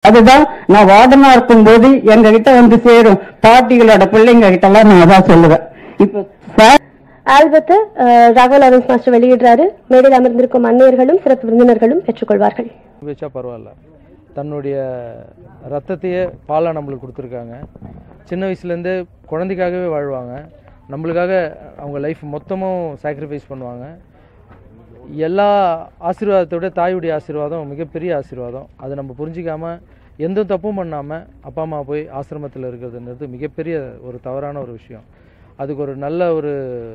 அதுதான் நான் வார்டனா இருக்கும்போது எங்க கிட்ட வந்து சேரும் பாட்டிகளோட பிள்ளைங்க கிட்ட எல்லாம் நான் அதான் சொல்லுவேன் இப்ப சார் ஆல்பத்தை அஹ், ராகவ் லாரன்ஸ் மாஸ்டர் வெளியிடுறாரு மேடையில் அமர்ந்திருக்கும் அந்நியர்களும் சிறப்பு விருந்தினர்களும் பெற்றுக்கொள்வார்கள் வச்சா பரவாயில்ல தன்னுடைய ரத்தத்தையே பாலாக நம்மளுக்கு கொடுத்துருக்காங்க சின்ன வயசுலேருந்தே குழந்தைக்காகவே வாழ்வாங்க நம்மளுக்காக அவங்க லைஃப் மொத்தமும் சாக்ரிஃபைஸ் பண்ணுவாங்க எல்லா ஆசீர்வாதத்தை விட தாயுடைய ஆசீர்வாதம் மிகப்பெரிய ஆசீர்வாதம் அதை நம்ம புரிஞ்சிக்காம எந்த தப்பும் பண்ணாமல் அப்பா அம்மா போய் ஆசிரமத்தில் இருக்கிறதுன்றது மிகப்பெரிய ஒரு தவறான ஒரு விஷயம் அதுக்கு ஒரு நல்ல ஒரு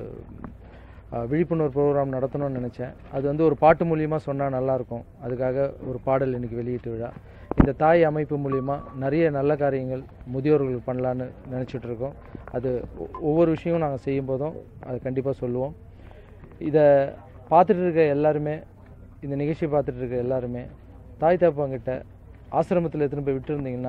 அஹ், விழிப்புணர்வு ப்ரோக்ராம் நடத்தணும்னு நினச்சேன் அது வந்து ஒரு பாட்டு மூலியமாக சொன்னால் நல்லாயிருக்கும் அதுக்காக ஒரு பாடல் இன்னைக்கு வெளியீட்டு விழா இந்த தாய் அமைப்பு மூலியமா நிறைய நல்ல காரியங்கள் முதியோர்களுக்கு பண்ணலான்னு நினச்சிட்டு இருக்கோம் அது ஒ- ஒவ்வொரு விஷயமும் நாங்கள் செய்யும் போதும் அதை கண்டிப்பாக சொல்லுவோம் இதை பார்த்துட்டு இருக்க எல்லாருமே இந்த நிகழ்ச்சியை பார்த்துட்டு இருக்க எல்லாருமே தாய் தப்பங்கிட்ட ஆசிரமத்தில் எடுத்துன்னு போய் விட்டுருந்தீங்கன்னா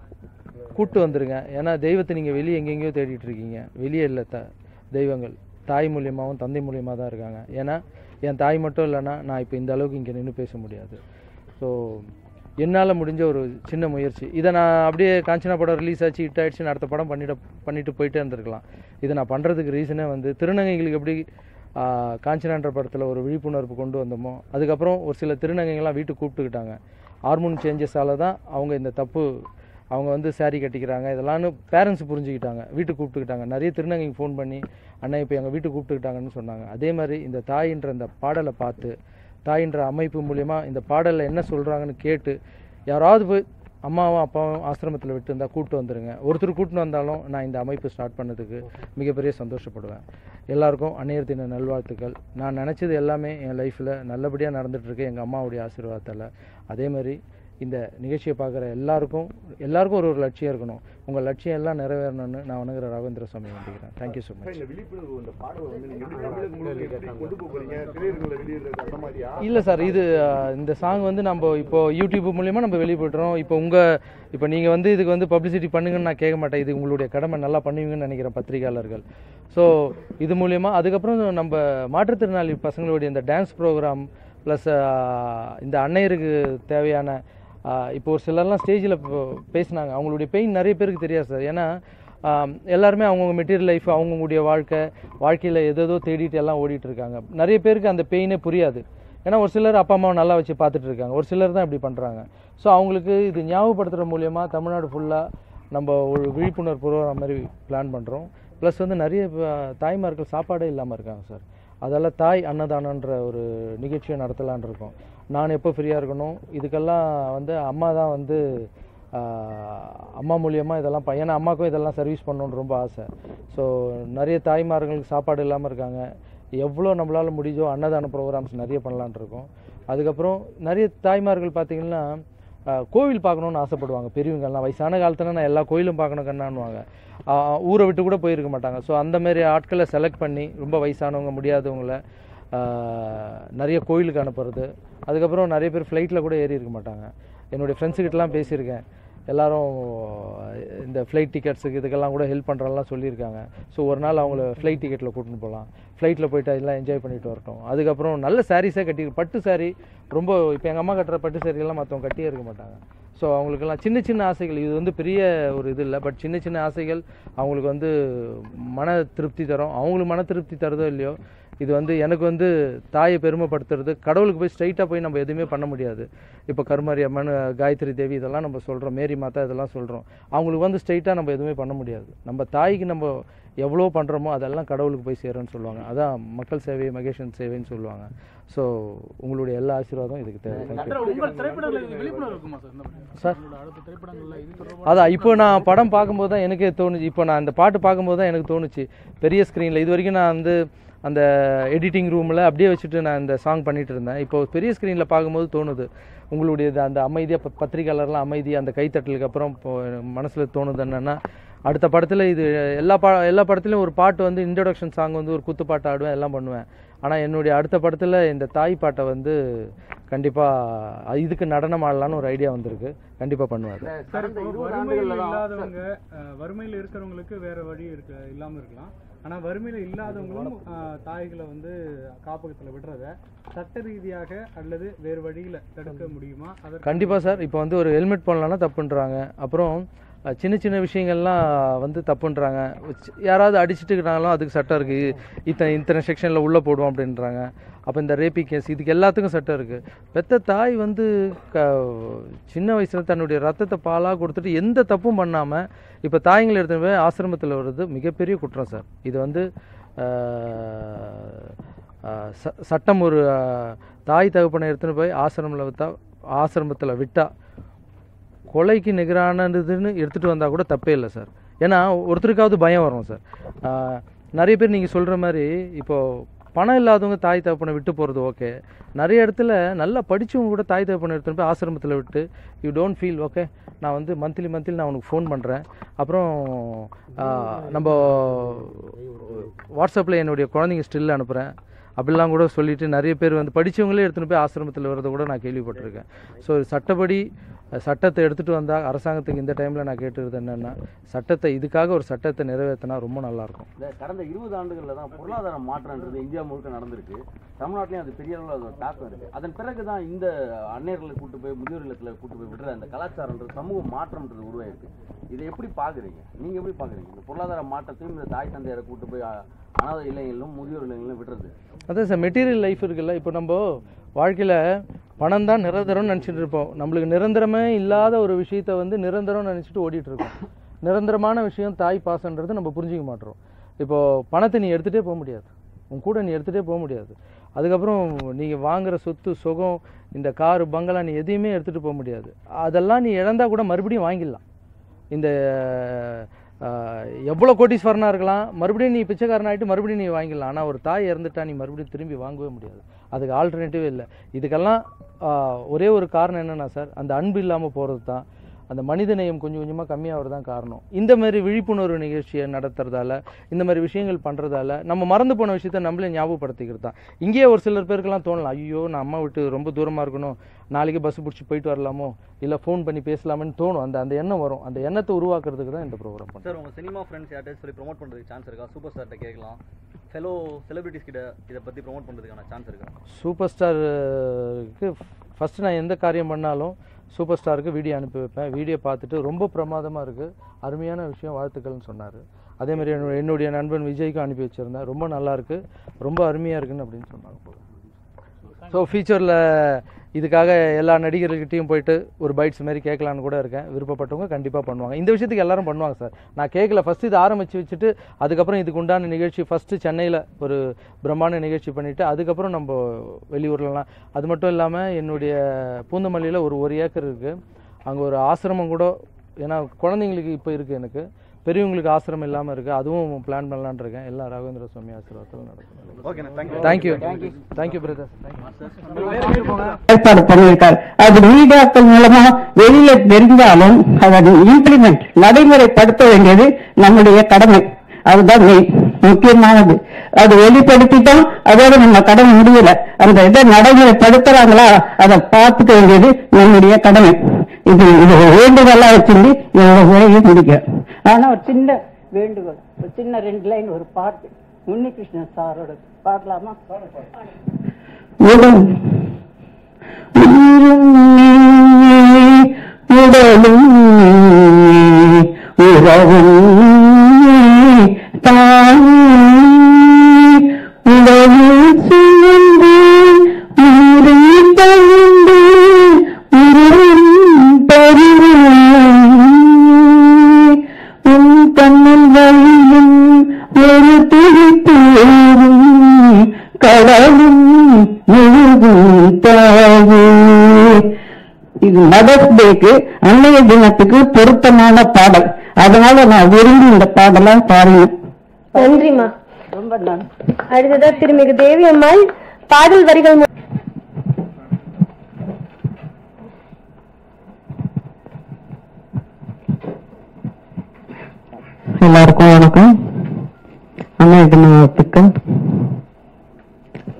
கூட்டு வந்துருங்க ஏன்னா தெய்வத்தை நீங்கள் வெளியே எங்கெங்கேயோ தேடிட்டு இருக்கீங்க வெளியே இல்லை த தெய்வங்கள் தாய் மூலியமாகவும் தந்தை மூலியமாக தான் இருக்காங்க ஏன்னா என் தாய் மட்டும் இல்லைன்னா நான் இப்போ இந்த அளவுக்கு இங்கே நின்று பேச முடியாது ஸோ என்னால் முடிஞ்ச ஒரு சின்ன முயற்சி இதை நான் அப்படியே காஞ்சனா படம் ரிலீஸ் ஆச்சு ஹிட் ஆயிடுச்சுன்னு அடுத்த படம் பண்ணிட பண்ணிட்டு போயிட்டே இருந்திருக்கலாம் இதை நான் பண்ணுறதுக்கு ரீசனே வந்து திருநங்கைகளுக்கு எப்படி ஆஹ், காஞ்சனான்ற படத்தில் ஒரு விழிப்புணர்வு கொண்டு வந்தோமோ அதுக்கப்புறம் ஒரு சில திருநங்கைகள்லாம் வீட்டுக்கு கூப்பிட்டுக்கிட்டாங்க ஹார்மோன் சேஞ்சஸால தான் அவங்க இந்த தப்பு அவங்க வந்து saree கட்டிக்கிறாங்க இதெல்லாம்னு பேரண்ட்ஸ் புரிஞ்சுக்கிட்டாங்க வீட்டுக்கு கூப்பிட்டுக்கிட்டாங்க நிறைய திருநங்கைக்கு ஃபோன் பண்ணி அண்ணா இப்போ எங்கள் வீட்டுக்கு கூப்பிட்டுக்கிட்டாங்கன்னு சொன்னாங்க அதே மாதிரி இந்த தாயின்ற இந்த பாடலை பார்த்து தாயின்ற அமைப்பு மூலியமா இந்த பாடலில் என்ன சொல்கிறாங்கன்னு கேட்டு யாராவது போய் அம்மாவும் அப்பாவும் ஆசிரமத்தில் விட்டு இருந்தால் கூப்பிட்டு வந்துருங்க ஒருத்தர் கூட்டின்னு வந்தாலும் நான் இந்த அமைப்பு ஸ்டார்ட் பண்ணதுக்கு மிகப்பெரிய சந்தோஷப்படுவேன் எல்லாருக்கும் அந்நியர் தின நல்வாழ்த்துக்கள் நான் நினச்சது எல்லாமே என் லைஃப்பில் நல்லபடியாக நடந்துகிட்ருக்கு எங்கள் அம்மாவுடைய ஆசீர்வாதத்தால் அதே மாதிரி இந்த நிகழ்ச்சியை பார்க்குற எல்லாருக்கும் எல்லாருக்கும் ஒரு ஒரு லட்சியம் இருக்கணும் உங்கள் லட்சியம் எல்லாம் நிறைவேறணும்னு நான் வணங்குற ராகவேந்திர சுவாமி வேண்டிக்கிறேன் தேங்க்யூ ஸோ மச் இந்த விழிப்புணர்வு இந்த பாடல் வந்து நீங்க எப்படி தமிழகம் முழுக்க எப்படி கொண்டு போக போறீங்க திரையரங்குல வெளியிடுறது அந்த மாதிரியா இல்லை சார் இது அஹ், இந்த சாங் வந்து நம்ம இப்போ யூடியூப் மூலியமா நம்ம வெளியிடுறோம் இப்போ உங்கள் இப்போ நீங்கள் வந்து இதுக்கு வந்து பப்ளிசிட்டி பண்ணுங்கன்னு நான் கேட்க மாட்டேன் இது உங்களுடைய கடமை நல்லா பண்ணுவீங்கன்னு நினைக்கிறேன் பத்திரிகையாளர்கள் ஸோ இது மூலியமா அதுக்கப்புறம் நம்ம மாற்றுத்திறனாளி பசங்களுடைய இந்த டான்ஸ் ப்ரோக்ராம் ப்ளஸ் இந்த அன்னையருக்கு தேவையான ஆஹ் இப்போ ஒரு சிலர்லாம் ஸ்டேஜில் பேசினாங்க அவங்களுடைய பெயின் நிறைய பேருக்கு தெரியாது சார் ஏன்னா ஆம், எல்லாருமே அவங்கவுங்க மெட்டீரியல் லைஃப் அவங்கவுங்களுடைய வாழ்க்கை வாழ்க்கையில் எதேதோ தேடிட்டு எல்லாம் ஓடிட்டு இருக்காங்க நிறைய பேருக்கு அந்த பெயினே புரியாது ஏன்னா ஒரு சிலர் அப்பா அம்மாவை நல்லா வச்சு பார்த்துட்டு இருக்காங்க ஒரு சிலர் தான் இப்படி பண்ணுறாங்க ஸோ அவங்களுக்கு இது ஞாபகப்படுத்துகிற மூலியமா தமிழ்நாடு ஃபுல்லாக நம்ம ஒரு விழிப்புணர்வு ப்ரோக்ராம் மாதிரி பிளான் பண்ணுறோம் ப்ளஸ் வந்து நிறைய ப- தாய்மார்கள் சாப்பாடே இல்லாமல் இருக்காங்க சார் அதெல்லாம் தாய் அன்னதானன்ற ஒரு நிகழ்ச்சியை நடத்தலான்னு இருக்கோம் நான் எப்போ ஃப்ரீயாக இருக்கணும் இதுக்கெல்லாம் வந்து அம்மா தான் வந்து ஆஹ், அம்மா மூலியமாக இதெல்லாம் ப- ஏன்னா அம்மாவுக்கும் இதெல்லாம் சர்வீஸ் பண்ணணுன்னு ரொம்ப ஆசை ஸோ நிறைய தாய்மார்களுக்கு சாப்பாடு இல்லாமல் இருக்காங்க எவ்வளோ நம்மளால் முடிஞ்சோ அன்னதான ப்ரோக்ராம்ஸ் நிறைய பண்ணலான்னு இருக்கோம் அதுக்கப்புறம் நிறைய தாய்மார்கள் பார்த்தீங்கன்னா ஆஹ், கோவில் பார்க்கணுன்னு ஆசைப்படுவாங்க பெரியவங்கெல்லாம் வயசான காலத்தில் நான் எல்லா கோயிலும் பார்க்கணும் கண்ணான்னுவாங்க ஆஹ், ஊரை விட்டு கூட போயிருக்க மாட்டாங்க ஸோ அந்த மாதிரி ஆட்களை செலக்ட் பண்ணி ரொம்ப வயசானவங்க முடியாதவங்கள ஆஹ், நிறைய கோயிலுக்கு அனுப்புறது அதுக்கப்புறம் நிறைய பேர் ஃப்ளைட்டில் கூட ஏறி இருக்க மாட்டாங்க என்னுடைய ஃப்ரெண்ட்ஸுக்கிட்டலாம் பேசியிருக்கேன் எல்லாரும் இந்த ஃப்ளைட் டிக்கெட்ஸுக்கு இதுக்கெல்லாம் கூட ஹெல்ப் பண்ணுறலாம் சொல்லியிருக்காங்க ஸோ ஒரு நாள் அவங்கள ஃப்ளைட் டிக்கெட்டில் கூட்டின்னு போகலாம் ஃப்ளைட்டில் போயிட்டு அதெல்லாம் என்ஜாய் பண்ணிட்டு வரட்டும் அதுக்கப்புறம் நல்ல சாரீஸே கட்டி பட்டு saree ரொம்ப இப்போ எங்கள் அம்மா கட்டுற பட்டு சாரியெல்லாம் மற்றவங்க கட்டியே இருக்க மாட்டாங்க ஸோ அவங்களுக்கெல்லாம் சின்ன சின்ன ஆசைகள் இது வந்து பெரிய ஒரு இது இல்லை பட் சின்ன சின்ன ஆசைகள் அவங்களுக்கு வந்து மன திருப்தி தரும் அவங்களுக்கு மன திருப்தி தருதோ இல்லையோ இது வந்து எனக்கு வந்து தாயை பெருமைப்படுத்துறது கடவுளுக்கு போய் ஸ்ட்ரைட்டாக போய் நம்ம எதுவுமே பண்ண முடியாது இப்போ கருமாரி அம்மன் காயத்ரி தேவி இதெல்லாம் நம்ம சொல்கிறோம் மேரி மாதா இதெல்லாம் சொல்கிறோம் அவங்களுக்கு வந்து ஸ்ட்ரைட்டாக நம்ம எதுவுமே பண்ண முடியாது நம்ம தாய்க்கு நம்ம எவ்வளோ பண்ணுறோமோ அதெல்லாம் கடவுளுக்கு போய் சேரும்னு சொல்லுவாங்க அதான் மக்கள் சேவை மகேஷன் சேவைன்னு சொல்லுவாங்க ஸோ உங்களுடைய எல்லா ஆசீர்வாதம் இதுக்கு தேவை தேங்க்யூ உங்கள் திரைப்படங்கள் இது விழிப்புணர்வு இருக்குமா சார் இந்த மாதிரி? சார் உங்களோட அடுத்த திரைப்படங்கள்ல இது தொடர்பாக அதான் இப்போ நான் படம் பார்க்கும்போது தான் எனக்கே தோணுச்சு இப்போ நான் இந்த பாட்டு பார்க்கும்போது தான் எனக்கு தோணுச்சு பெரிய ஸ்க்ரீனில் இது வரைக்கும் நான் வந்து அந்த எடிட்டிங் ரூமில் அப்படியே வச்சுட்டு நான் இந்த சாங் பண்ணிட்டு இருந்தேன் இப்போ பெரிய ஸ்க்ரீனில் பார்க்கும்போது தோணுது உங்களுடைய இது அந்த அமைதியாக பத்திரிகையாளர்லாம் அமைதி அந்த கைத்தட்டலுக்கு அப்புறம் இப்போ மனசில் தோணுது என்னென்னா அடுத்த படத்தில் இது எல்லா பா எல்லா படத்துலையும் ஒரு பாட்டு வந்து இன்ட்ரடக்ஷன் சாங் வந்து ஒரு குத்து பாட்டு ஆடுவேன் எல்லாம் பண்ணுவேன் ஆனால் என்னுடைய அடுத்த படத்தில் இந்த தாய் பாட்டை வந்து கண்டிப்பாக இதுக்கு நடனம் ஆடலான்னு ஒரு ஐடியா வந்திருக்கு கண்டிப்பாக பண்ணுவார் சார் இப்போ வறுமையில் இல்லாதவங்க அஹ், வறுமையில் இருக்கிறவங்களுக்கு வேற வழி இருக்க இல்லாம இருக்கலாம் ஆனா வறுமையில இல்லாதவங்களும் அஹ், தாய்களை வந்து காப்பகத்துல விடுறத சட்ட ரீதியாக அல்லது வேறு வழியில தடுக்க முடியுமா அதற்கு கண்டிப்பாக சார் இப்போ வந்து ஒரு ஹெல்மெட் போடலான்னா தப்புன்றாங்க அப்புறம் அஹ், சின்ன சின்ன விஷயங்கள்லாம் வந்து தப்புன்றாங்க சி- யாராவது அடிச்சுட்டுக்கிறாங்களும் அதுக்கு சட்டம் இருக்குது இத்தனை இத்தனை செக்ஷனில் உள்ளே போடுவோம் அப்படின்றாங்க அப்போ இந்த ரேப்பி கேஸ் இதுக்கு எல்லாத்துக்கும் சட்டம் இருக்குது பெத்த தாய் வந்து க சின்ன வயசில் தன்னுடைய ரத்தத்தை பாலாக கொடுத்துட்டு எந்த தப்பும் பண்ணாமல் இப்போ தாய்ங்களை எடுத்துகிட்டு போய் ஆசிரமத்தில் வர்றது மிகப்பெரிய குற்றம் சார் இது வந்து அஹ், அஹ், ச- சட்டம் ஒரு அஹ், தாய் தகப்பனை எடுத்துன்னு போய் ஆசிரமில் விட்டா ஆசிரமத்தில் விட்டா கொலைக்கு நிகரானதுன்னு எடுத்துகிட்டு வந்தால் கூட தப்பே இல்லை சார் ஏன்னா ஒருத்தருக்காவது பயம் வரும் சார் ஆஹ், நிறைய பேர் நீங்கள் சொல்கிற மாதிரி இப்போது பணம் இல்லாதவங்க தாய் தகப்பனை விட்டு போகிறது ஓகே நிறைய இடத்துல நல்லா படித்தவங்க கூட தாய் தகப்பனை எடுத்துகிட்டு போய் ஆசிரமத்தில் விட்டு யூ டோன்ட் ஃபீல் ஓகே நான் வந்து மந்த்லி மந்த்லி நான் உனக்கு ஃபோன் பண்ணுறேன் அப்புறம் ஆஹ், நம்ம வாட்ஸ்அப்பில் என்னுடைய குழந்தைங்க ஸ்டில் அனுப்புகிறேன் அப்படிலாம் கூட சொல்லிட்டு நிறைய பேர் வந்து படிச்சவங்களே எடுத்துகிட்டு போய் ஆசிரமத்தில் வரதை கூட நான் கேள்விப்பட்டிருக்கேன் ஸோ சட்டப்படி அஹ், சட்டத்தை எடுத்துகிட்டு வந்தால் அரசாங்கத்துக்கு இந்த டைமில் நான் கேட்டுறது என்னென்னா சட்டத்தை இதுக்காக ஒரு சட்டத்தை நிறைவேற்றினா ரொம்ப நல்லாயிருக்கும் இந்த கடந்த இருபது ஆண்டுகளில் தான் பொருளாதார மாற்றம்ன்றது இந்தியா முழுக்க நடந்திருக்கு தமிழ்நாட்டிலையும் அது பெரிய அளவில் அது ஒரு தாக்கம் இருக்கு அதன் பிறகு தான் இந்த அன்னையர்களை கூட்டு போய் முதியோர் இல்லத்தில் கூட்டு போய் விடுற அந்த கலாச்சாரன்றது சமூக மாற்றம்ன்றது உருவாயிருக்கு இதை எப்படி பார்க்குறீங்க நீங்கள் எப்படி பார்க்குறீங்க இந்த பொருளாதார மாற்றத்தையும் இந்த தாய் தந்தையரை கூட்டு போய் அ- அனாதை இல்லைங்களும் முதியோர் இல்லைங்களும் விடுறது அதான் சார் மெட்டீரியல் லைஃப் இருக்குல்ல இப்போ நம்ம வாழ்க்கையில் பணம் தான் நிரந்தரம்னு நினச்சிட்டு இருப்போம் நம்மளுக்கு நிரந்தரமே இல்லாத ஒரு விஷயத்த வந்து நிரந்தரம்னு நினச்சிட்டு ஓடிட்டு இருக்கோம் நிரந்தரமான விஷயம் தாய் பாசன்றது நம்ம புரிஞ்சிக்க மாட்டோம் இப்போது பணத்தை நீ எடுத்துகிட்டே போக முடியாது உன் கூட நீ எடுத்துகிட்டே போக முடியாது அதுக்கப்புறம் நீங்கள் வாங்குற சொத்து சுகம் இந்த காரு பங்களா நீ எதையுமே எடுத்துகிட்டு போக முடியாது அதெல்லாம் நீ இழந்தா கூட மறுபடியும் வாங்கிடலாம் இந்த ஆஹ், எவ்வளோ கோட்டீஸ்வரனாக இருக்கலாம் மறுபடியும் நீ பிச்சைக்காரன் ஆகிட்டு மறுபடியும் நீ வாங்கிடலாம் ஆனால் ஒரு தாய் இறந்துட்டா நீ மறுபடியும் திரும்பி வாங்கவே முடியாது அதுக்கு ஆல்டர்னேட்டிவே இல்லை இதுக்கெல்லாம் ஆஹ், ஒரே ஒரு காரணம் என்னென்னா சார் அந்த அன்பு இல்லாமல் போகிறது தான் அந்த மனிதநேயம் கொஞ்சம் கொஞ்சமாக கம்மியாகிறது தான் காரணம் இந்த மாதிரி விழிப்புணர்வு நிகழ்ச்சியை நடத்துறதால இந்த மாதிரி விஷயங்கள் பண்ணுறதால நம்ம மறந்து போன விஷயத்த நம்மளே ஞாபகப்படுத்திக்கிறது தான் இங்கேயே ஒரு சிலர் பேருக்கெல்லாம் தோணலாம் ஐயோ நான் அம்மா விட்டு ரொம்ப தூரமாக இருக்கணும் நாளைக்கு பஸ் பிடிச்சி போயிட்டு வரலாமோ இல்லை ஃபோன் பண்ணி பேசலாமேன்னு தோணும் அந்த அந்த எண்ணம் வரும் அந்த எண்ணத்தை உருவாக்குறதுக்கு தான் இந்த ப்ரோக்ராம் பண்ணுறோம் சார் உங்க சினிமா ஃப்ரெண்ட்ஸ் யார்கிட்ட சொல்லி ப்ரோமோட் பண்றதுக்கு சான்ஸ் இருக்கா சூப்பர் ஸ்டார்ட்ட கேட்கலாம் ஃபெலோ செலிபிரிட்டிஸ் கிட்ட இதை பத்தி ப்ரோமோட் பண்றதுக்கான சான்ஸ் இருக்கா சூப்பர் ஸ்டாருக்கு ஃபஸ்ட்டு நான் எந்த காரியம் பண்ணாலும் சூப்பர் ஸ்டாருக்கு வீடியோ அனுப்பி வைப்பேன் வீடியோ பார்த்துட்டு ரொம்ப பிரமாதமாக இருக்குது அருமையான விஷயம் வாழ்த்துக்கள்னு சொன்னார் அதே மாதிரி என்னுடைய என்னுடைய நண்பன் விஜய்க்கும் அனுப்பி வச்சுருந்தேன் ரொம்ப நல்லா இருக்கு ரொம்ப அருமையாக இருக்குன்னு அப்படின்னு சொன்னாங்க ஸோ ஃபியூச்சரில் இதுக்காக எல்லா நடிகர்கிட்டையும் போயிட்டு ஒரு பைட்ஸ் மாதிரி கேட்கலான்னு கூட இருக்கேன் விருப்பப்பட்டவங்க கண்டிப்பாக பண்ணுவாங்க இந்த விஷயத்துக்கு எல்லாரும் பண்ணுவாங்க சார் நான் கேட்கல ஃபஸ்ட்டு இது ஆரம்பித்து வச்சுட்டு அதுக்கப்புறம் இதுக்கு உண்டான நிகழ்ச்சி ஃபஸ்ட்டு சென்னையில் ஒரு பிரம்மாண்ட நிகழ்ச்சி பண்ணிவிட்டு அதுக்கப்புறம் நம்ம வெளியூர்லலாம் அது மட்டும் இல்லாமல் என்னுடைய பூந்தமல்லியில் ஒரு ஒரு ஏக்கர் இருக்குது அங்கே ஒரு ஆசிரமம் கூட ஏன்னா குழந்தைங்களுக்கு இப்போ இருக்குது எனக்கு பெரியவங்களுக்கு ஆசிரமம் இல்லாமல் இருக்குது அதுவும் பிளான் பண்ணலான்னு இருக்கேன் எல்லாம் ராகவேந்திர சுவாமி ஆசீர்வாதத்தில் நடக்கும் ஓகேண்ணா தேங்க்யூ தேங்க்யூ தேங்க்யூ பிரதர் ஏற்பாடு பண்ணியிருக்காரு அது மீடியாக்கள் மூலமா வெளியில தெரிஞ்சாலும் அதை இம்ப்ளிமெண்ட் நடைமுறைப்படுத்த வேண்டியது நம்முடைய கடமை அதுதான் மெயின் முக்கியமானது அது வெளிப்படுத்திட்டோம் அதோட நம்ம கடமை முடியல அந்த இதை நடைமுறைப்படுத்துறாங்களா அதை பார்த்துக்க வேண்டியது நம்முடைய கடமை இது இது வேண்டுதலா வச்சிருந்து என்னோட உரையை முடிக்க ஆனா ஒரு சின்ன வேண்டுகோள் ஒரு சின்ன ரெண்டு லைன் ஒரு பாட்டு உன்னிகிருஷ்ணன் சாரோட பாடலாமா உடன் உயிரும் நீயே, உடலும் நீயே, உறவும் நீயே, தாயே. உடலில் சுமந்து உயிரை தந்து உருவும் பருவம் உன் கண்ணில் வழியும் ஒரு திருப்பேரும் கடலும் முழுகும் தாயே இது மதர்ஸ் டேக்கு அன்னைய தினத்துக்கு பொருத்தமான பாடல் அதனால நான் விரும்பி இந்த பாடலை பாருங்க நன்றிம்மா ரொம்ப நன்றி அடுத்ததா திருமிகு தேவி அம்மாள் பாடல் வரிகள் மூ- எல்லாருக்கும் வணக்கம் அன்னைய தின வாழ்த்துக்கள்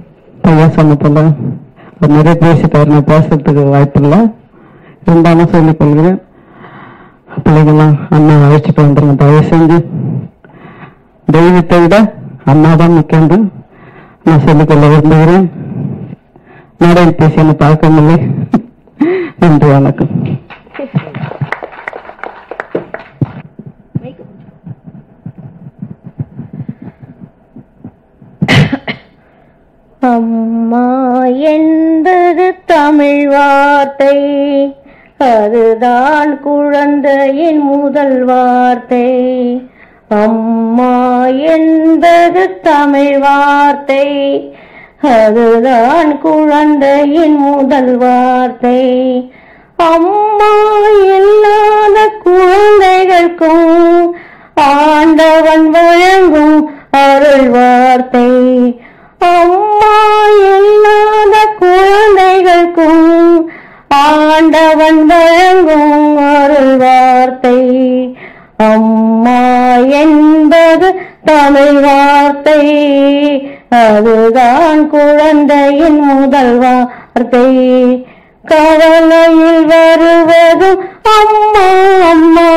சொன்ன போல அவர் நிறைய பேசிட்டார் நான் பேசுறதுக்கு வாய்ப்பு இல்லை இருந்தாலும் சொல்லிக் கொள்கிறேன் பிள்ளைங்களாம் அண்ணா அழைச்சிட்டு வந்துருங்க தயவு செஞ்சு தெய்வத்தை விட அண்ணா தான் முக்கியம் நான் சொல்லிக்கொள்ள விரும்புகிறேன் மேடையில் பேசி என்னை பார்க்கவில்லை நன்றி வணக்கம் அம்மா என்பது தமிழ் வார்த்தை அதுதான் குழந்தையின் முதல் வார்த்தை அம்மா என்பது தமிழ் வார்த்தை அதுதான் குழந்தையின் முதல் வார்த்தை அம்மா இல்லாத குழந்தைகளுக்கும் ஆண்டவன் வழங்கும் அருள் வார்த்தை அம்மா இல்லாத குழந்தைகளுக்கும் ஆண்டவன் வழங்கும் அருள் வார்த்தை அம்மா என்பது தமிழ் வார்த்தை அதுதான் குழந்தையின் முதல் வார்த்தை கவலையில் வருவதும் அம்மா அம்மா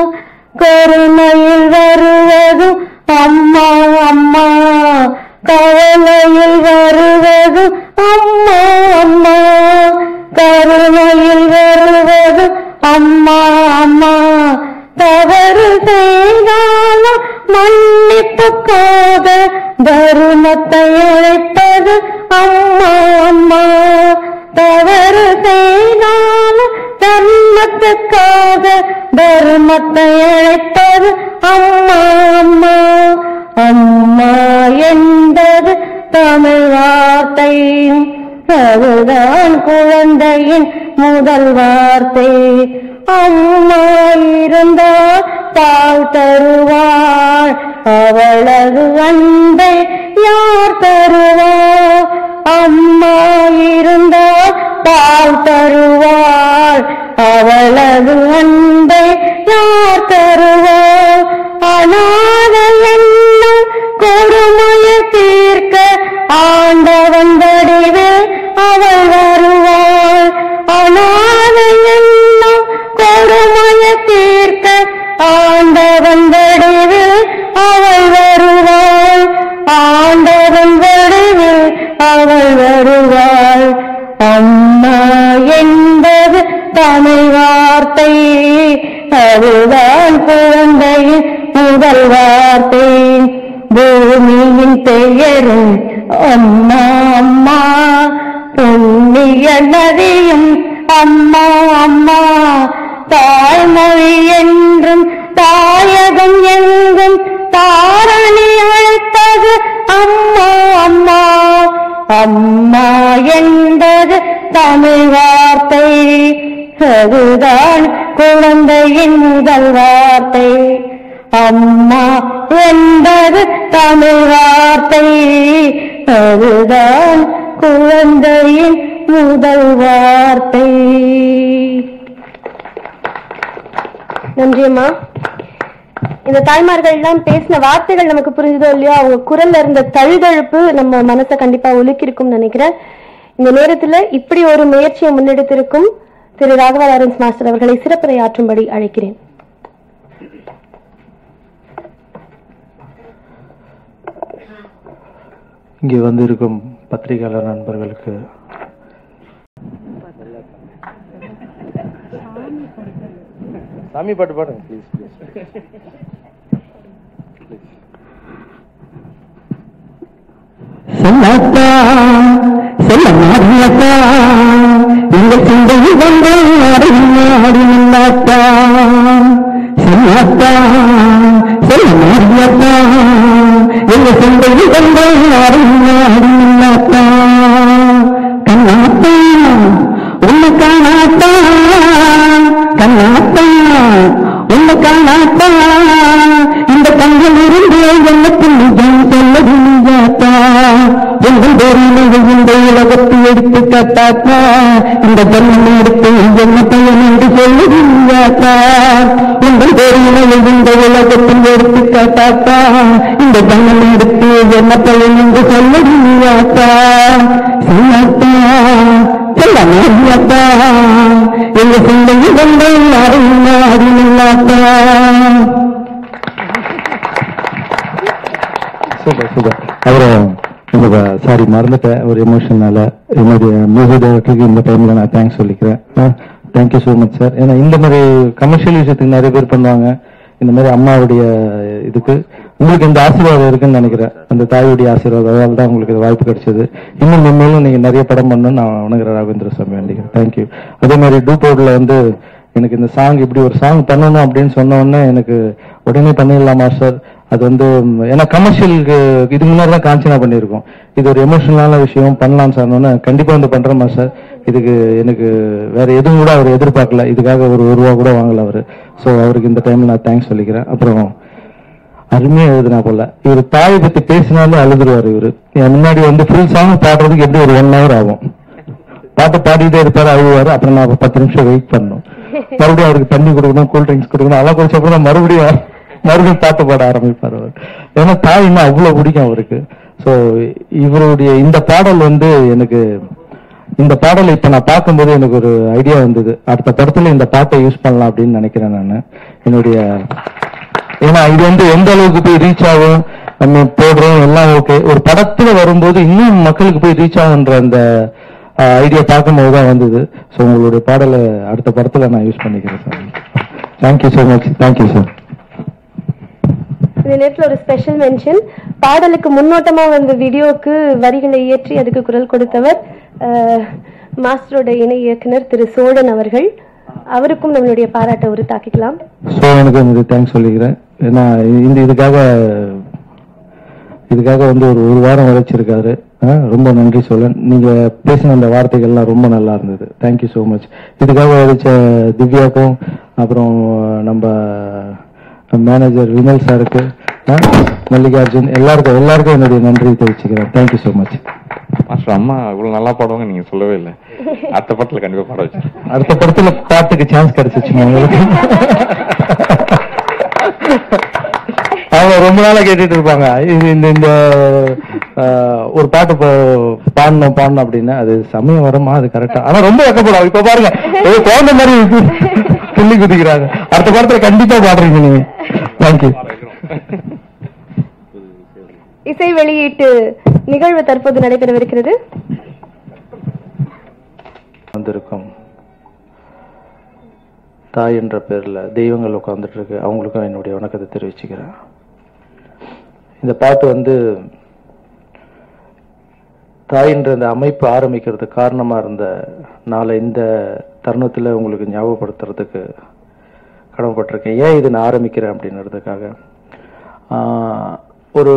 கருணையில் வருவதும் அம்மா அம்மா கவலையில் வருவதும் அம்மா அம்மா கருணையில் வருவதும் அம்மா அம்மா தவறு செய்தாலும் மன்னிப்புக்காக தருமத்தை அழைப்பது அம்மா அம்மா தவறு செய்தாலும் தர்மத்துக்காக தர்மத்தை அழைப்பது அம்மா அம்மா அம்மா என்பது தமிழ் வார்த்தை அதுதான் குழந்தையின் முதல் வார்த்தை அம்மா இருந்தால் பால் தருவாள் அவளது அன்பை யார் தருவார் அம்மா இருந்தால் பால் தருவாள் அவளது அன்பை யார் தருவார் அநாத என்னும் கொடுமைய தீர்க்க ஆண்டவன் வடிவில் அவள் வருவாள் அநாத என்னும் கொடுமைய தீர்க்க ஆண்டவன் வடிவில் அவள் வருவாள் ஆண்டவன் வடிவில் அவள் வருவாள் அம்மா என்பது தமிழ் வார்த்தை அதுதான் குழந்தையின் முதல் வார்த்தை பூமியின் பெயரும் அம்மா அம்மா புண்ணிய நதியும் அம்மா அம்மா தாய்மொழி என்றும் தாயகம் எங்கும் தாரணி அழைப்பது அம்மா அம்மா அம்மா என்பது தமிழ் வார்த்தை அதுதான் குழந்தையின் முதல் வார்த்தை அம்மா என்பது தமிழ் வார்த்தை அதுதான் குழந்தையின் முதல் வார்த்தை நன்றி அம்மா இந்த தாய்மார்கள் எல்லாம் பேசின வார்த்தைகள் நமக்கு புரிஞ்சதோ இல்லையோ அவங்க குரல்ல இருந்த தழுதழுப்பு நம்ம மனசை கண்டிப்பா உலுக்கிருக்கும்னு நினைக்கிறேன் இந்த நேரத்துல இப்படி ஒரு முயற்சியை முன்னெடுத்திருக்கும் திரு ராகவா லாரன்ஸ் மாஸ்டர் அவர்களை சிறப்புரையாற்றும்படி அழைக்கிறேன் இங்கே வந்து இருக்கும் பத்திரிகையாளர் நண்பர்களுக்கு சாமி பாட்டு பாடுங்க ப்ளீஸ் ப்ளீஸ் சொல்லத்தா சொல்ல மாறியத்தா எங்கள் சிந்தையில் வந்து ஆடி நில்லாத்தா சொல்லத்தா சொல்ல மாறியத்தா எங்கள் சிந்தையில் வந்து ஆடி நில்லாத்தா கண்ணாத்தா உன்னை காணாத்தா கண்ணாத்தா உன்னை காணாத்தா இந்த கண்கள் இருந்து எண்ணத்தில் நிஜம் சொல்லது நீயாத்தா எங்கள் பேரில் இந்த உலகத்தை எடுத்து கட்டாத்தா இந்த ஜன்மம் எடுத்து என்ன பயன் என்று சொல்லுது நீயாத்தா உங்கள் பேரில் இந்த உலகத்தில் எடுத்து கட்டாத்தா இந்த ஜன்மம் எடுத்து என்ன பயன் என்று சொல்லுது நீயாத்தா அறியாதா எங்க சிந்தையில் வந்த அறியா அறியில்லாதா சூப்பர் சூப்பர் அப்புறம் இந்த சாரி மறந்துட்டேன் ஒரு எமோஷனால என்னுடைய மியூசிக் டைரக்டருக்கு இந்த டைம்ல நான் தேங்க்ஸ் சொல்லிக்கிறேன் தேங்க்யூ ஸோ மச் சார் ஏன்னா இந்த மாதிரி கமர்ஷியல் விஷயத்துக்கு நிறைய பேர் பண்ணுவாங்க இந்த மாதிரி அம்மாவுடைய இதுக்கு உங்களுக்கு இந்த ஆசீர்வாதம் இருக்குன்னு நினைக்கிறேன் அந்த தாயுடைய ஆசீர்வாதம் அதனால தான் உங்களுக்கு இது வாய்ப்பு கிடைச்சது இன்னும் மென்மேலும் நீங்க நிறைய படம் பண்ணணும்னு நான் உனக்கு ராகவேந்திர சாமி வேண்டிக்கிறேன் தேங்க்யூ அதே மாதிரி டூ போர்டில் வந்து எனக்கு இந்த சாங் இப்படி ஒரு சாங் பண்ணணும் அப்படின்னு சொன்ன உடனே எனக்கு உடனே பண்ணிடலாமா சார் அது வந்து ம், ஏன்னா கமர்ஷியலுக்கு இது முன்னாடி தான் காஞ்சனா பண்ணியிருக்கோம் இது ஒரு எமோஷனலான விஷயம் பண்ணலாம் சார்னோன்னு கண்டிப்பா வந்து பண்றோமா சார் இதுக்கு எனக்கு வேற எதுவும் கூட அவர் எதிர்பார்க்கல இதுக்காக ஒரு ஒரு ரூபா கூட வாங்கல அவரு ஸோ அவருக்கு இந்த டைம்ல நான் தேங்க்ஸ் சொல்லிக்கிறேன் அப்புறம் அருமையா எழுதுனா போல இவர் தாயை பத்தி பேசினாலும் அழுதுருவாரு இவரு என் முன்னாடி வந்து ஃபுல் சாங் பாடுறதுக்கு எப்படி ஒரு ஒன் ஹவர் ஆகும் பாட்டு பாடிட்டே இருப்பாரு அழுவாரு அப்புறம் நான் ஒரு பத்து நிமிஷம் வெயிட் பண்ணணும் மறுபடியும் அவருக்கு தண்ணி கொடுக்கணும் கூல் ட்ரிங்க்ஸ் கொடுக்கணும் அதெல்லாம் குடிச்ச அப்புறம் தான் மறுபடியும் மறுபடியும் பாட்டு பாட ஆரம்பிப்பார் அவர் ஏன்னா தாய்னா அவ்வளவு பிடிக்கும் அவருக்கு ஸோ இவருடைய இந்த பாடல் வந்து எனக்கு இந்த பாடலை இப்ப நான் பார்க்கும்போது எனக்கு ஒரு ஐடியா வந்தது அடுத்த படத்துல இந்த பாட்டை யூஸ் பண்ணலாம் அப்படின்னு நினைக்கிறேன் நான் என்னுடைய ஏன்னா இது வந்து எந்த அளவுக்கு போய் ரீச் ஆகும் நம்ம போடுறோம் எல்லாம் ஓகே ஒரு படத்துல வரும்போது இன்னும் மக்களுக்கு போய் ரீச் ஆகுன்ற அந்த ஐடியா பார்க்கும்போது தான் வந்தது ஸோ உங்களுடைய பாடலை அடுத்த படத்துல நான் யூஸ் பண்ணிக்கிறேன் sir thank you so much thank you sir இந்த நேரத்துல ஒரு ஸ்பெஷல் மென்ஷன் பாடலுக்கு முன்னோட்டமா வந்த வீடியோக்கு வரிகளை இயற்றி அதுக்கு குரல் கொடுத்தவர் அஹ், மாஸ்டரோட இணை இயக்குனர் திரு சோழன் அவர்கள் அவருக்கும் நம்மளுடைய பாராட்டை ஒரு தாக்கிக்கலாம் ஸோ எனக்கு எனக்கு தேங்க்ஸ் சொல்லிக்கிறேன் ஏன்னா இந்த இதுக்காக இதுக்காக வந்து ஒரு ஒரு வாரம் உழைச்சிருக்காரு ஆ, ரொம்ப நன்றி சொல்ல நீங்க பேசின அந்த வார்த்தைகள்லாம் ரொம்ப நல்லா இருந்தது தேங்க்யூ ஸோ மச் இதுக்காக உழைச்ச திவ்யாக்கும் அப்புறம் நம்ம மேனேஜர் விமல் சாருக்கு ஆ, மல்லிகார்ஜுன் எல்லாருக்கும் எல்லாருக்கும் என்னுடைய நன்றி தெரிவிச்சுக்கிறேன் தேங்க்யூ ஸோ மச் மாஸ்டர் அம்மா இவ்வளவு நல்லா பாடுவாங்க நீங்க சொல்லவே இல்லை அடுத்த படத்துல கண்டிப்பா பாட வச்சு அடுத்த படத்துல பாட்டுக்கு சான்ஸ் கிடைச்சிச்சுமா உங்களுக்கு அவங்க ரொம்ப நாளா கேட்டுட்டு இருப்பாங்க இது இந்த இந்த ஆஹ், ஒரு பாட்டு பா- பாடணும் பாடணும் அப்படின்னு அது சமயம் வருமா அது கரெக்டா ஆனா ரொம்ப வெக்கப்படும் இப்ப பாருங்க ஏதோ குழந்தை மாதிரி இருக்கு. துள்ளி குதிக்கிறாங்க அடுத்த படத்துல கண்டிப்பா பாடுறீங்க நீங்க தேங்க்யூ இசை வெளியீட்டு நிகழ்வு தற்போது நடைபெறவிருக்கிறது வந்திருக்கும் தாய் என்ற பேர்ல தெய்வங்கள் உட்கார்ந்துட்டு இருக்கு அவங்களுக்கும் என்னுடைய வணக்கத்தை தெரிவிச்சுக்கிறேன் இந்த பாட்டு வந்து தாயின்ற அந்த அமைப்பு ஆரம்பிக்கிறதுக்கு காரணமா இருந்த நாளை இந்த தருணத்துல உங்களுக்கு ஞாபகப்படுத்துறதுக்கு கடமைப்பட்டிருக்கேன் ஏன் இது நான் ஆரம்பிக்கிறேன் அப்படின்றதுக்காக ஆஹ், ஒரு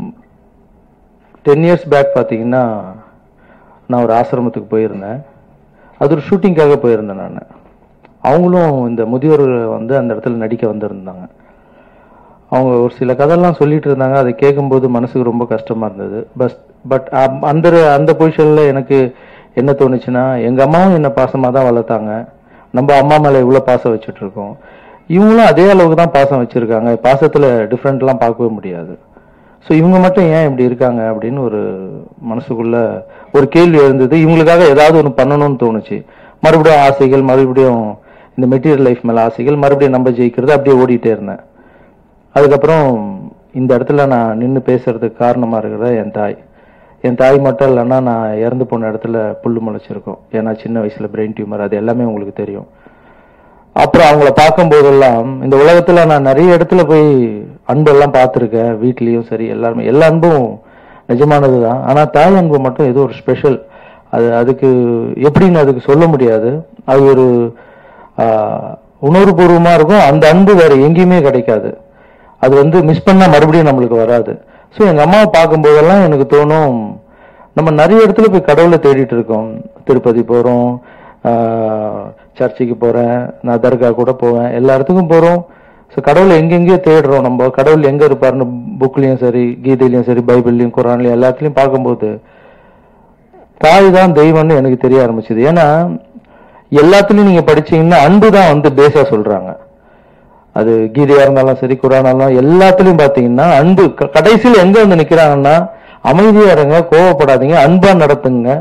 டென் இயர்ஸ் பேக் பார்த்தீங்கன்னா நான் ஒரு ஆசிரமத்துக்கு போயிருந்தேன் அது ஒரு ஷூட்டிங்காக போயிருந்தேன் நான் அவங்களும் இந்த முதியோர்கள் வந்து அந்த இடத்துல நடிக்க வந்திருந்தாங்க அவங்க ஒரு சில கதையெல்லாம் சொல்லிட்டு இருந்தாங்க அதை கேட்கும்போது மனசுக்கு ரொம்ப கஷ்டமா இருந்தது பஸ் பட் அந்த அந்த பொசிஷன்ல எனக்கு என்ன தோணுச்சுன்னா எங்க அம்மாவும் என்ன பாசமா தான் வளர்த்தாங்க நம்ம அம்மா மேல இவ்வளவு பாசம் வச்சுட்டு இருக்கோம் இவங்களும் அதே அளவுக்கு தான் பாசம் வச்சிருக்காங்க பாசத்துல டிஃப்ரெண்ட்லாம் பார்க்கவே முடியாது ஸோ இவங்க மட்டும் ஏன் இப்படி இருக்காங்க அப்படின்னு ஒரு மனசுக்குள்ள ஒரு கேள்வி எழுந்தது இவங்களுக்காக ஏதாவது ஒன்று பண்ணணும்னு தோணுச்சு மறுபடியும் ஆசைகள் மறுபடியும் இந்த மெட்டீரியல் லைஃப் மேல ஆசைகள் மறுபடியும் நம்ம ஜெயிக்கிறது அப்படியே ஓடிட்டே இருந்தேன் அதுக்கப்புறம் இந்த இடத்துல நான் நின்று பேசுறதுக்கு காரணமா இருக்கிற என் தாய் என் தாய் மட்டும் இல்லைன்னா நான் இறந்து போன இடத்துல புல்லு முளைச்சிருக்கும் ஏன்னா சின்ன வயசுல பிரெயின் டியூமர் அது எல்லாமே உங்களுக்கு தெரியும் அப்புறம் அவங்கள பார்க்கும் போதெல்லாம் இந்த உலகத்துல நான் நிறைய இடத்துல போய் அன்பெல்லாம் பார்த்துருக்கேன் வீட்லயும் சரி எல்லாருமே எல்லா அன்பும் நிஜமானதுதான் ஆனா தாய் அன்பு மட்டும் ஏதோ ஒரு ஸ்பெஷல் அது அதுக்கு எப்படின்னு அதுக்கு சொல்ல முடியாது அது ஒரு ஆஹ், உணர்வுபூர்வமா இருக்கும் அந்த அன்பு வேற எங்கேயுமே கிடைக்காது அது வந்து மிஸ் பண்ணா மறுபடியும் நம்மளுக்கு வராது ஸோ எங்க அம்மாவை பார்க்கும்போதெல்லாம் எனக்கு தோணும் நம்ம நிறைய இடத்துல போய் கடவுளை தேடிட்டு இருக்கோம் திருப்பதி போறோம் ஆஹ், சர்ச்சுக்கு போறேன் நான் தர்கா கூட போவேன் எல்லா இடத்துக்கும் போறோம் ஸோ கடவுளை எங்கெங்கேயோ தேடுறோம் நம்ம கடவுள் எங்க இருப்பாருன்னு புக்லயும் சரி கீதையிலயும் சரி பைபிள்லயும் குரான்லயும் எல்லாத்துலயும் பார்க்கும்போது தாய் தான் தெய்வம்னு எனக்கு தெரிய ஆரம்பிச்சது ஏன்னா எல்லாத்துலயும் நீங்க படிச்சீங்கன்னா அன்பு தான் வந்து பேஸா சொல்றாங்க அது கீதையா இருந்தாலும் சரி குரானா இருந்தாலும் எல்லாத்துலயும் பாத்தீங்கன்னா அன்பு க- கடைசியில எங்க வந்து நிக்கிறாங்கன்னா அமைதியா இருங்க கோவப்படாதீங்க அன்பா நடத்துங்க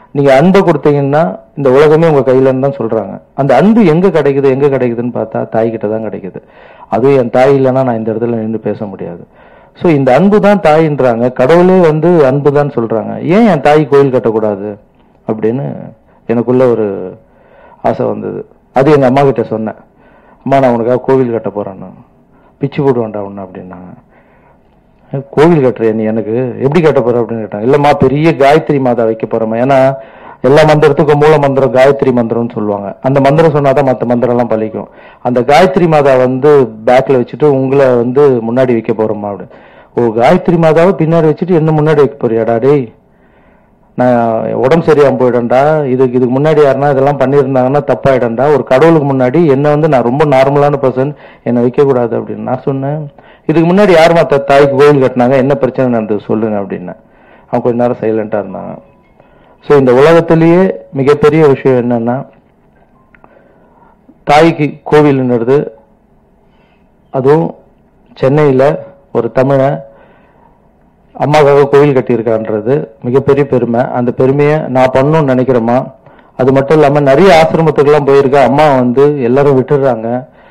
நீங்க அன்பை கொடுத்தீங்கன்னா இந்த உலகமே உங்க கையிலன்னு தான் சொல்றாங்க அந்த அன்பு எங்க கிடைக்குது எங்க கிடைக்குதுன்னு பார்த்தா தாய் கிட்ட தான் கிடைக்குது அதுவும் என் தாய் இல்லைன்னா நான் இந்த இடத்துல நின்று பேச முடியாது ஸோ இந்த அன்பு தான் தாயின்றாங்க கடவுளே வந்து அன்பு தான் சொல்றாங்க ஏன் என் தாய் கோயில் கட்டக்கூடாது அப்படின்னு எனக்குள்ள ஒரு ஆசை வந்தது அது எங்க அம்மா கிட்ட சொன்னேன் அம்மா நான் உனக்காக கோவில் கட்ட போறேன்னு பிச்சு போடுவேன்டா ஒன்று அப்படின்னாங்க கோவில் கட்டுறியா நீ எனக்கு எப்படி கட்ட போற அப்படின்னு கேட்டாங்க இல்லம்மா பெரிய காயத்ரி மாதா வைக்க போறோமா ஏன்னா எல்லா மந்திரத்துக்கும் மூல மந்திரம் காயத்ரி மந்திரம்னு சொல்லுவாங்க அந்த மந்திரம் சொன்னாதான் மற்ற மந்திரம் எல்லாம் பழிக்கும் அந்த காயத்ரி மாதா வந்து பேக்ல வச்சுட்டு உங்களை வந்து முன்னாடி வைக்க போறோமா அப்படி ஓ காயத்ரி மாதாவை பின்னாடி வச்சுட்டு என்ன முன்னாடி வைக்க போறியாடா டேய் நான் உடம்பு சரியாம போயிடண்டா இதுக்கு இதுக்கு முன்னாடி யாருன்னா இதெல்லாம் பண்ணியிருந்தாங்கன்னா தப்பாயிடண்டா ஒரு கடவுளுக்கு முன்னாடி என்ன வந்து நான் ரொம்ப நார்மலான பர்சன் என்னை வைக்க கூடாது அப்படின்னு நான் சொன்னேன் இதுக்கு முன்னாடி யாருமா த தாய்க்கு கோயில் கட்டினாங்க என்ன பிரச்சனை நடந்தது சொல்லுங்க அப்படின்னு அவங்க கொஞ்ச நேரம் சைலண்டா இருந்தாங்க ஸோ இந்த உலகத்திலேயே மிகப்பெரிய விஷயம் என்னன்னா தாய்க்கு கோவில்ன்றது அதுவும் சென்னையில ஒரு தமிழன் அம்மாக்காக கோவில் கட்டியிருக்கான்றது மிகப்பெரிய பெருமை அந்த பெருமையை நான் பண்ணணும்னு நினைக்கிறேம்மா அது மட்டும் இல்லாம நிறைய ஆசிரமத்துக்கெல்லாம் போயிருக்கேன் அம்மா வந்து எல்லாரும் விட்டுடுறாங்க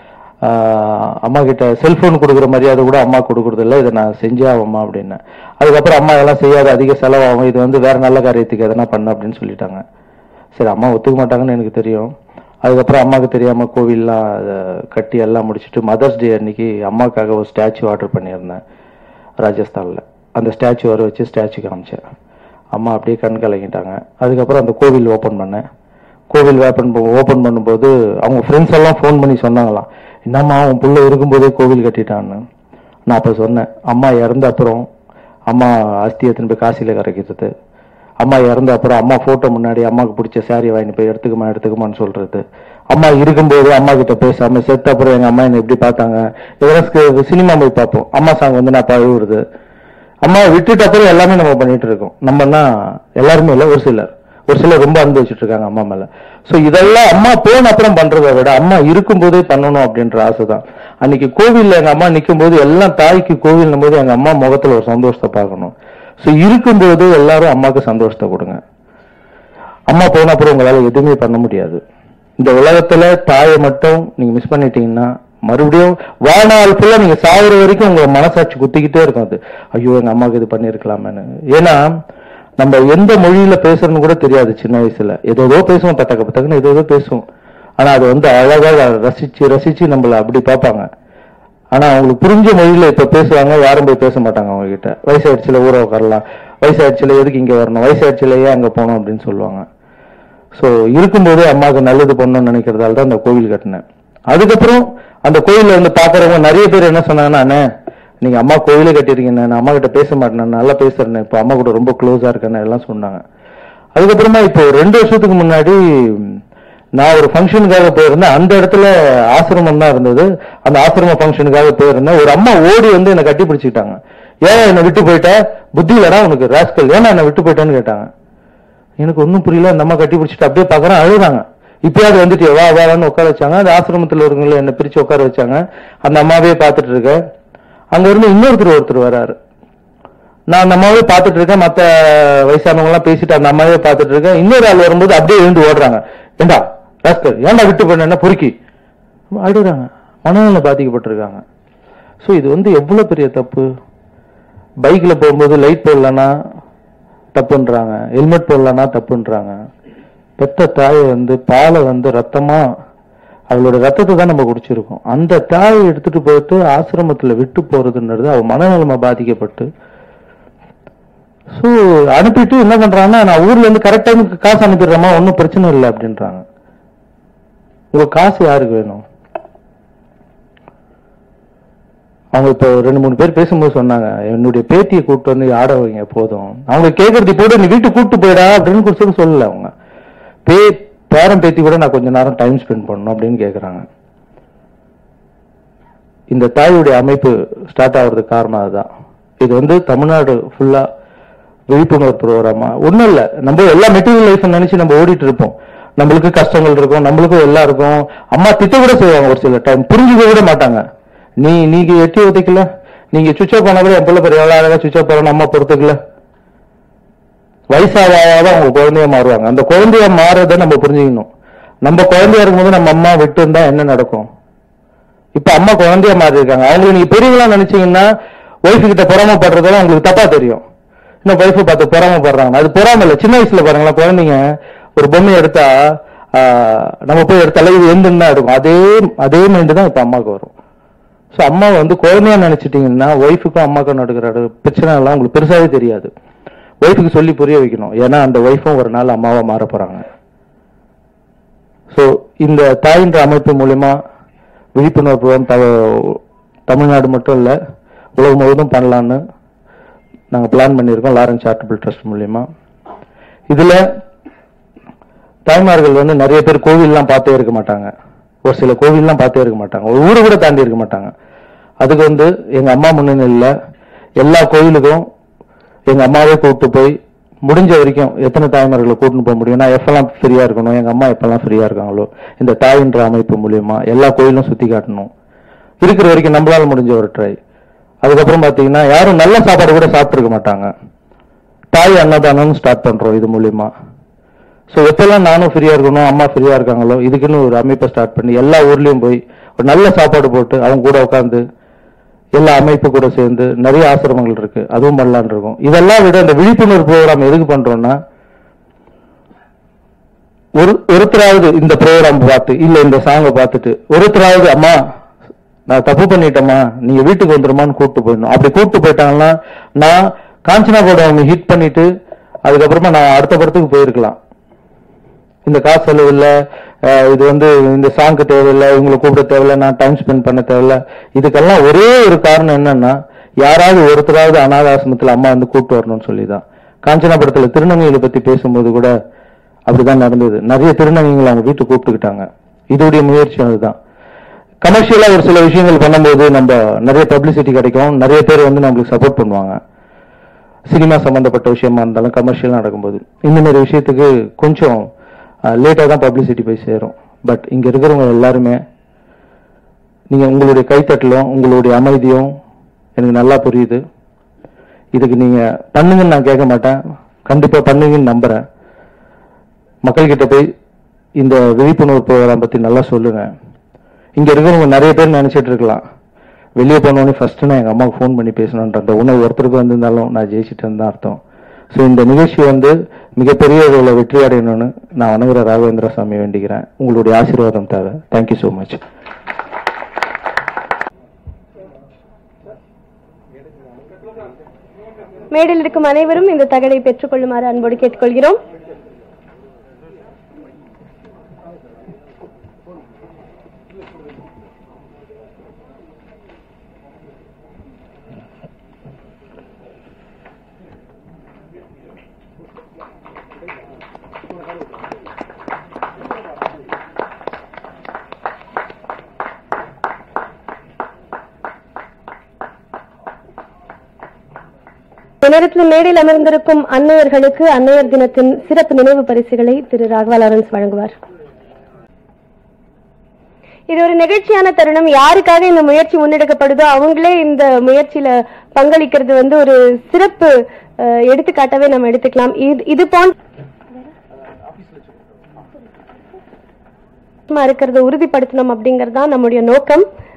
ஆஹ் அம்மா கிட்ட செல்போன் கொடுக்குற மரியாதை கூட அம்மா கொடுக்கறது இல்ல இதை நான் செஞ்சே ஆகும்மா அப்படின்னு அதுக்கப்புறம் அம்மா இதெல்லாம் செய்யாத அதிக செலவாகும் இது வந்து வேற நல்ல காரியத்துக்கு எதனா பண்ண அப்படின்னு சொல்லிட்டாங்க சரி அம்மா ஒத்துக்க மாட்டாங்கன்னு எனக்கு தெரியும் அதுக்கப்புறம் அம்மாவுக்கு தெரியாம கோவில்லாம் அதை கட்டி எல்லாம் முடிச்சுட்டு மதர்ஸ் டே அன்னைக்கு அம்மாவுக்காக ஒரு ஸ்டாச்சு ஆர்டர் பண்ணியிருந்தேன் ராஜஸ்தான்ல அந்த ஸ்டாச்சு வர வச்சு ஸ்டாச்சு காமிச்சேன் அம்மா அப்படியே கண் கலங்கிட்டாங்க அதுக்கப்புறம் அந்த கோவில் ஓபன் பண்ணேன் கோவில் ஓப்பன் ஓபன் பண்ணும்போது அவங்க ஃப்ரெண்ட்ஸ் எல்லாம் ஃபோன் பண்ணி சொன்னாங்களாம் என்னம்மா அவன் புள்ள இருக்கும்போதே கோவில் கட்டிட்டான்னு நான் அப்ப சொன்னேன் அம்மா இறந்த அப்புறம் அம்மா அஸ்தி எடுத்துன்னு போய் காசியில கரைக்கிறது அம்மா இறந்த அப்புறம் அம்மா போட்டோ முன்னாடி அம்மாவுக்கு பிடிச்ச சாரி வாங்கி போய் எடுத்துக்குமா எடுத்துக்குமான்னு சொல்றது அம்மா இருக்கும்போது அம்மா கிட்ட பேசாம செத்த அப்புறம் எங்க அம்மா என்ன எப்படி பார்த்தாங்க இதெல்லாம் சினிமா போய் பார்ப்போம் அம்மா சாங் வந்து நான் பழுவுறது அம்மா விட்டுட்ட அப்புறம் எல்லாமே நம்ம பண்ணிட்டு இருக்கோம் நம்மன்னா எல்லாருமே இல்ல ஒரு சிலர் ஒரு சிலர் ரொம்ப அனுபவிச்சுட்டு இருக்காங்க அம்மா மேல சோ இதெல்லாம் அம்மா போன அப்புறம் பண்றதை விட அம்மா இருக்கும்போதே பண்ணணும் அப்படின்ற ஆசை தான் அன்னைக்கு கோவில்ல எங்க அம்மா நிக்கும் போது எல்லாம் தாய்க்கு கோவில் போது எங்க அம்மா முகத்துல ஒரு சந்தோஷத்தை பார்க்கணும் சோ இருக்கும்போது எல்லாரும் அம்மாக்கு சந்தோஷத்தை கொடுங்க அம்மா போன அப்புறம் உங்களால எதுவுமே பண்ண முடியாது இந்த உலகத்துல தாயை மட்டும் நீங்க மிஸ் பண்ணிட்டீங்கன்னா மறுபடியும் வாழ்நாள் ஃபுல்லா நீங்க சாகுற வரைக்கும் உங்க மனசாட்சி குத்திக்கிட்டே இருக்கும் அது ஐயோ எங்க அம்மாவுக்கு இது பண்ணிருக்கலாமேன்னு ஏன்னா நம்ம எந்த மொழியில பேசுறோம்னு கூட தெரியாது சின்ன வயசுல ஏதோ ஏதோ பேசுவோம் தட்டக்க பத்தக்கன்னு ஏதோ ஏதோ பேசுவோம் ஆனா அது வந்து அழகா ரசிச்சு ரசிச்சு நம்மள அப்படி பார்ப்பாங்க ஆனா அவங்களுக்கு புரிஞ்ச மொழியில இப்ப பேசுவாங்க யாரும் போய் பேச மாட்டாங்க அவங்க கிட்ட வயசாயிடுச்சுல ஊற உட்காரலாம் வயசாயிடுச்சுல எதுக்கு இங்க வரணும் வயசாயிடுச்சுல ஏன் அங்க போகணும் அப்படின்னு சொல்லுவாங்க சோ இருக்கும்போதே அம்மாவுக்கு நல்லது பண்ணணும்னு நினைக்கிறதால தான் அந்த கோவில் கட்டினேன் அதுக்கப்புறம் அந்த கோயில்ல வந்து பாக்குறவங்க நிறைய பேர் என்ன சொன்னாங்கன்னா அண்ணே நீங்க அம்மா கோயிலே கட்டிருக்கீங்க நான் அம்மா கிட்ட பேச மாட்டேன் நல்லா பேசுறேன் இப்போ அம்மா கூட ரொம்ப க்ளோஸா இருக்கேன்னு எல்லாம் சொன்னாங்க அதுக்கப்புறமா இப்போ ரெண்டு வருஷத்துக்கு முன்னாடி நான் ஒரு ஃபங்க்ஷனுக்காக போயிருந்தேன் அந்த இடத்துல ஆசிரமம் தான் இருந்தது அந்த ஆசிரம ஃபங்க்ஷனுக்காக போயிருந்தேன் ஒரு அம்மா ஓடி வந்து என்னை கட்டி பிடிச்சிக்கிட்டாங்க ஏன் என்னை விட்டு போயிட்ட புத்தி இல்லடா உனக்கு ராஸ்கல் ஏன்னா என்னை விட்டு போயிட்டேன்னு கேட்டாங்க எனக்கு ஒன்றும் புரியல அந்த அம்மா கட்டி பிடிச்சிட்டு அப்படியே பார்க்கறேன் அழுதாங்க இப்பயாவது வந்துட்டு வா வான்னு உட்கார வச்சாங்க அந்த ஆசிரமத்தில் இருக்கவங்கள என்னை பிரிச்சு உட்கார வச்சாங்க அந்த அம்மாவே பார்த்துட்டு இருக்கேன் அங்க இருந்து இன்னொருத்தர் ஒருத்தர் வராரு நான் அந்த அம்மாவே பார்த்துட்டு இருக்கேன் மத்த வயசானவங்க எல்லாம் பேசிட்டு அந்த அம்மாவே பார்த்துட்டு இருக்கேன் இன்னொரு ஆள் வரும்போது அப்படியே எழுந்து ஓடுறாங்க ஏண்டா ராஸ்கல் ஏன்டா விட்டு பண்ண புரிக்கி அழுகுறாங்க மனநல பாதிக்கப்பட்டிருக்காங்க ஸோ இது வந்து எவ்வளவு பெரிய தப்பு பைக்ல போகும்போது லைட் போடலன்னா தப்புன்றாங்க ஹெல்மெட் போடலன்னா தப்புன்றாங்க பெத்த தாயை வந்து பாலை வந்து ரத்தமா அவளோட ரத்தத்தை தான் நம்ம குடிச்சிருக்கோம் அந்த தாயை எடுத்துட்டு போயிட்டு ஆசிரமத்துல விட்டு போறதுன்றது அவ மனநலமா பாதிக்கப்பட்டு ஸோ அனுப்பிட்டு என்ன பண்றாங்கன்னா நான் ஊர்ல இருந்து கரெக்ட் டைமுக்கு காசு அனுப்பிடுறேமா ஒன்றும் பிரச்சனை இல்லை அப்படின்றாங்க உங்க காசு யாருக்கு வேணும் அவங்க இப்போ ரெண்டு மூணு பேர் பேசும்போது சொன்னாங்க என்னுடைய பேத்தியை கூப்பிட்டு வந்து ஆட வைங்க போதும் அவங்க கேட்கறது இப்போ நீ வீட்டுக்கு கூப்பிட்டு போயிடா அப்படின்னு கூட சொல்லல அவங்க பே பேரன் பேத்தி கூட நான் கொஞ்ச நேரம் டைம் ஸ்பெண்ட் பண்ணணும் அப்படின்னு கேக்குறாங்க இந்த தாயுடைய அமைப்பு ஸ்டார்ட் ஆகுறதுக்கு காரணம் அதுதான் இது வந்து தமிழ்நாடு ஃபுல்லா விழிப்புணர்வு ப்ரோக்ராமா ஒண்ணும் இல்ல நம்ம எல்லா மெட்டீரியல் லைஃப் நினைச்சு நம்ம ஓடிட்டு இருப்போம் நம்மளுக்கு கஷ்டங்கள் இருக்கும் நம்மளுக்கும் எல்லாம் இருக்கும் அம்மா திட்ட கூட செய்வாங்க ஒரு சில டைம் புரிஞ்சுக்க கூட மாட்டாங்க நீ நீங்க எட்டி ஒத்திக்கல நீங்க சுவிச் ஆஃப் பண்ண கூட என் பிள்ளை பெரிய எவ்வளவு அழகா சுவிச் ஆஃப் பண்ணணும் அம்மா பொறுத்துக்கல வயசாக அவங்க குழந்தையா மாறுவாங்க அந்த குழந்தையா மாறுறதை நம்ம புரிஞ்சுக்கணும் நம்ம குழந்தையா இருக்கும்போது நம்ம அம்மா விட்டு இருந்தா என்ன நடக்கும் இப்ப அம்மா குழந்தையா மாறி இருக்காங்க அவங்களுக்கு நீங்க பெரியவங்களா நினைச்சீங்கன்னா ஒய்ஃபு கிட்ட பொறாமப்படுறதெல்லாம் உங்களுக்கு தப்பா தெரியும் இன்னும் ஒய்ஃபை பார்த்து பொறாமப்படுறாங்க அது பொறாம இல்ல சின்ன வயசுல பாருங்களேன் குழந்தைங்க ஒரு பொம்மை எடுத்தா ஆஹ், நம்ம போய் எடுத்தால இது எந்துன்னு தான் எடுக்கும் அதே அதே மைண்டு தான் இப்ப அம்மாவுக்கு வரும் ஸோ அம்மா வந்து குழந்தையா நினைச்சிட்டீங்கன்னா ஒய்ஃபுக்கும் அம்மாக்கும் நடக்கிற பிரச்சனை எல்லாம் உங்களுக்கு பெருசாவே தெரியாது ஒய்ஃபுக்கு சொல்லி புரிய வைக்கணும் ஏன்னா அந்த ஒய்ஃபும் ஒரு நாள் அம்மாவா மாற போறாங்க ஸோ இந்த தாயின்ற அமைப்பு மூலயமா விழிப்புணர்வு program த- தமிழ்நாடு மட்டும் இல்லை உலகம் முழுவதும் பண்ணலான்னு நாங்கள் பிளான் பண்ணியிருக்கோம் லாரன்ஸ் சாரிட்டபிள் ட்ரஸ்ட் மூலியமா இதுல தாய்மார்கள் வந்து நிறைய பேர் கோவில்லாம் பார்த்தே இருக்க மாட்டாங்க ஒரு சில கோவில்லாம் பார்த்தே இருக்க மாட்டாங்க ஒரு ஊரை கூட தாண்டி இருக்க மாட்டாங்க அதுக்கு வந்து எங்க அம்மா முன்னணியில் எல்லா கோவிலுக்கும் எங்க அம்மாவே கூப்பிட்டு போய் முடிஞ்ச வரைக்கும் எத்தனை தாய்மார்களை கூட்டிட்டு போக முடியும் நான் எப்பெல்லாம் ஃப்ரீயா இருக்கணும் எங்க அம்மா எப்பெல்லாம் ஃப்ரீயா இருக்காங்களோ இந்த தாயின்ற அமைப்பு மூலியமா எல்லா கோயிலும் சுத்தி காட்டணும் இருக்கிற வரைக்கும் நம்மளால முடிஞ்ச ஒரு ட்ரை அதுக்கப்புறம் பாத்தீங்கன்னா யாரும் நல்ல சாப்பாடு கூட சாப்பிட்டுருக்க மாட்டாங்க தாய் அன்னதானம்னு ஸ்டார்ட் பண்றோம் இது மூலியமா ஸோ எப்பெல்லாம் நானும் ஃப்ரீயா இருக்கணும் அம்மா ஃப்ரீயா இருக்காங்களோ இதுக்குன்னு ஒரு அமைப்பை ஸ்டார்ட் பண்ணி எல்லா ஊர்லயும் போய் ஒரு நல்ல சாப்பாடு போட்டு அவங்க கூட உட்காந்து எல்லா அமைப்பு கூட சேர்ந்து நிறைய ஆசிரமங்கள் இருக்கு அதுவும் பண்ணலாம்னு இருக்கும் இதெல்லாம் விட இந்த விழிப்புணர்வு ப்ரோக்ராம் எதுக்கு பண்றோம்னா ஒரு ஒருத்தராவது இந்த ப்ரோக்ராம் பார்த்து இல்ல இந்த சாங்கை பார்த்துட்டு ஒருத்தராவது அம்மா நான் தப்பு பண்ணிட்டேம்மா நீங்க வீட்டுக்கு வந்துருமான்னு கூப்பிட்டு போயிடணும் அப்படி கூப்பிட்டு போயிட்டாங்கன்னா நான் காஞ்சனா கூட அவங்க ஹிட் பண்ணிட்டு அதுக்கப்புறமா நான் அடுத்த படத்துக்கு போயிருக்கலாம் இந்த காசு செலவு இல்ல அஹ் இது வந்து இந்த சாங்க்கு தேவையில்லை இவங்களை கூப்பிட தேவையில்லை நான் டைம் ஸ்பெண்ட் பண்ண தேவையில்ல இதுக்கெல்லாம் ஒரே ஒரு காரணம் என்னன்னா யாராவது ஒருத்தராவது அனாத ஆசிரமத்துல அம்மா வந்து கூப்பிட்டு வரணும்னு சொல்லிதான் காஞ்சனா படத்துல திருநங்கைகளை பத்தி பேசும்போது கூட அப்படிதான் நடந்தது நிறைய திருநங்கைகளை அவங்க வீட்டுக்கு கூப்பிட்டுக்கிட்டாங்க இதோடைய முயற்சி அதுதான் கமர்ஷியலா ஒரு சில விஷயங்கள் பண்ணும்போது நம்ம நிறைய பப்ளிசிட்டி கிடைக்கும் நிறைய பேர் வந்து நம்மளுக்கு சப்போர்ட் பண்ணுவாங்க சினிமா சம்பந்தப்பட்ட விஷயமா இருந்தாலும் கமர்ஷியல் நடக்கும்போது இந்த மாதிரி விஷயத்துக்கு கொஞ்சம் லேட்டாக தான் பப்ளிசிட்டி போய் சேரும் பட் இங்க இருக்கிறவங்க எல்லாருமே நீங்க உங்களுடைய கைத்தட்டலும் உங்களுடைய அமைதியும் எனக்கு நல்லா புரியுது இதுக்கு நீங்க பண்ணுங்கன்னு நான் கேட்க மாட்டேன் கண்டிப்பா பண்ணுங்கன்னு நம்புறேன் மக்கள்கிட்ட போய் இந்த விழிப்புணர்வு ப்ரோக்ராம் பத்தி நல்லா சொல்லுங்க இங்க இருக்கிறவங்க நிறைய பேர் நினைச்சிட்டு இருக்கலாம் வெளியே போனோடனே ஃபர்ஸ்ட் நான் எங்க அம்மாவுக்கு ஃபோன் பண்ணி பேசணுன்ற அந்த உணவு ஒருத்தருக்கு வந்திருந்தாலும் நான் ஜெயிச்சிட்டேன்னு தான் அர்த்தம் ஸோ இந்த நிகழ்ச்சி வந்து மிகப்பெரிய அளவில் வெற்றி அடையணும்னு நான் வணங்குற ராகவேந்திர சாமி வேண்டிக்கிறேன் உங்களுடைய ஆசீர்வாதம் தேவை தேங்க்யூ ஸோ மச் மேடையில் இருக்கும் அனைவரும் இந்த தகடை பெற்றுக்கொள்ளுமாறு அன்போடு கேட்டுக்கொள்கிறோம் இந்த நேரத்தில் மேடையில் அமர்ந்திருக்கும் அன்னையர்களுக்கு அன்னையர் தினத்தின் சிறப்பு நினைவு பரிசுகளை திரு ராகவா லாரன்ஸ் வழங்குவார் இது ஒரு நெகிழ்ச்சியான தருணம் யாருக்காக இந்த முயற்சி முன்னெடுக்கப்படுதோ அவங்களே இந்த முயற்சியில பங்களிக்கிறது வந்து ஒரு சிறப்பு அஹ், எடுத்துக்காட்டாவே நம்ம எடுத்துக்கலாம் இது இது போன்ற இருக்கிறத உறுதிப்படுத்தணும் அப்படிங்கறது தான் நம்முடைய நோக்கம்